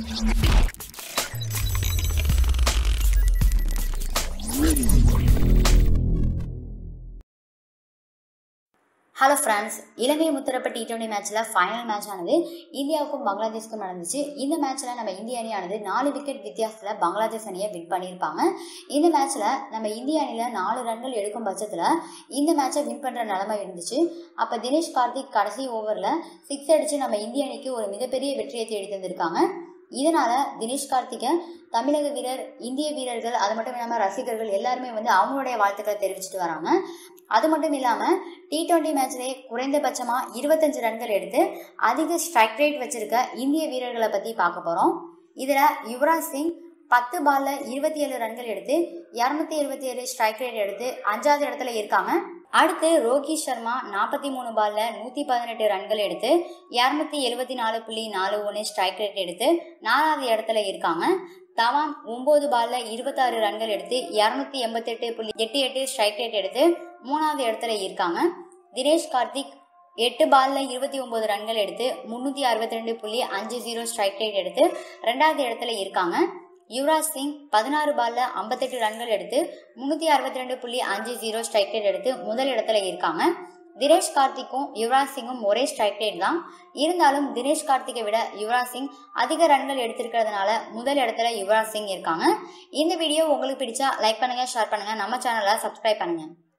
hello friends இலங்கை முத்தரப்பு T twenty மேட்ச்சில் ஃபைனல் மேட்ச் ஆனது இந்தியாவுக்கும் பங்களாதேஷ்க்கும் நடந்துச்சு இந்த மேட்ச்சில் நம்ம இந்திய அணியானது நாலு விக்கெட் வித்தியாசத்தில் பங்களாதேஷ் அணியை வின் பண்ணியிருப்பாங்க இந்த மேட்ச்சில் நம்ம இந்திய அணியில் நாலு ரன்கள் எடுக்கும் பட்சத்தில் இந்த மேட்சை வின் பண்ணுற நிலைமை இருந்துச்சு அப்போ தினேஷ் கார்த்திக் கடைசி ஓவரில் சிக்ஸ் அடித்து நம்ம இந்திய அணிக்கு ஒரு மிகப்பெரிய வெற்றியை தேடி தந்திருக்காங்க இதனால தினேஷ் கார்த்திகை தமிழக வீரர் இந்திய வீரர்கள் அது மட்டும் இல்லாமல் ரசிகர்கள் எல்லாருமே வந்து அவங்களுடைய வாழ்த்துக்களை தெரிவிச்சிட்டு வராங்க அது மட்டும் இல்லாமல் டி டுவெண்ட்டி மேட்ச்லேயே குறைந்தபட்சமாக இருபத்தஞ்சு ரன்கள் எடுத்து அதிக ஸ்ட்ரைக் ரேட் வச்சிருக்க இந்திய வீரர்களை பற்றி பார்க்க போகிறோம் இதில் யுவராஜ் சிங் பத்து பாலில் இருபத்தி ஏழு ரன்கள் எடுத்து இரநூத்தி எழுபத்தி ஏழு ஸ்ட்ரைக் ரேட் எடுத்து அஞ்சாவது இடத்துல இருக்காங்க அடுத்து ரோஹித் சர்மா நாற்பத்தி மூணு பாலில் நூற்றி பதினெட்டு ரன்கள் எடுத்து இரநூத்தி எழுபத்தி நாலு புள்ளி நாலு ஒன்று ஸ்ட்ரைக் ரேட் எடுத்து நாலாவது இடத்துல இருக்காங்க தவாம் ஒம்பது பாலில் இருபத்தாறு ரன்கள் எடுத்து இரநூத்தி எண்பத்தெட்டு புள்ளி எட்டு எட்டு ஸ்ட்ரைக் ரேட் எடுத்து மூணாவது இடத்துல இருக்காங்க தினேஷ் கார்த்திக் எட்டு பாலில் இருபத்தி ஒம்பது ரன்கள் எடுத்து முந்நூற்றி அறுபத்தி ரெண்டு புள்ளி அஞ்சு ஜீரோ ஸ்ட்ரைக் ரேட் எடுத்து ரெண்டாவது இடத்துல இருக்காங்க யுவராஜ் சிங் பதினாறு பாலில் ஐம்பத்தெட்டு ரன்கள் எடுத்து முந்நூற்றி அறுபத்தி ரெண்டு புள்ளி அஞ்சு ஜீரோ ஸ்ட்ரைக் ரேட் எடுத்து முதல் இடத்துல இருக்காங்க தினேஷ் கார்த்திக்கும் யுவராஜ் சிங்கும் ஒரே ஸ்ட்ரைக் ரேட் தான் இருந்தாலும் தினேஷ் கார்த்திகை விட யுவராஜ் சிங் அதிக ரன்கள் எடுத்திருக்கிறதுனால முதல் இடத்துல யுவராஜ் சிங் இருக்காங்க இந்த வீடியோ உங்களுக்கு பிடிச்சா லைக் பண்ணுங்க ஷேர் பண்ணுங்க நம்ம சேனலை சப்ஸ்கிரைப் பண்ணுங்க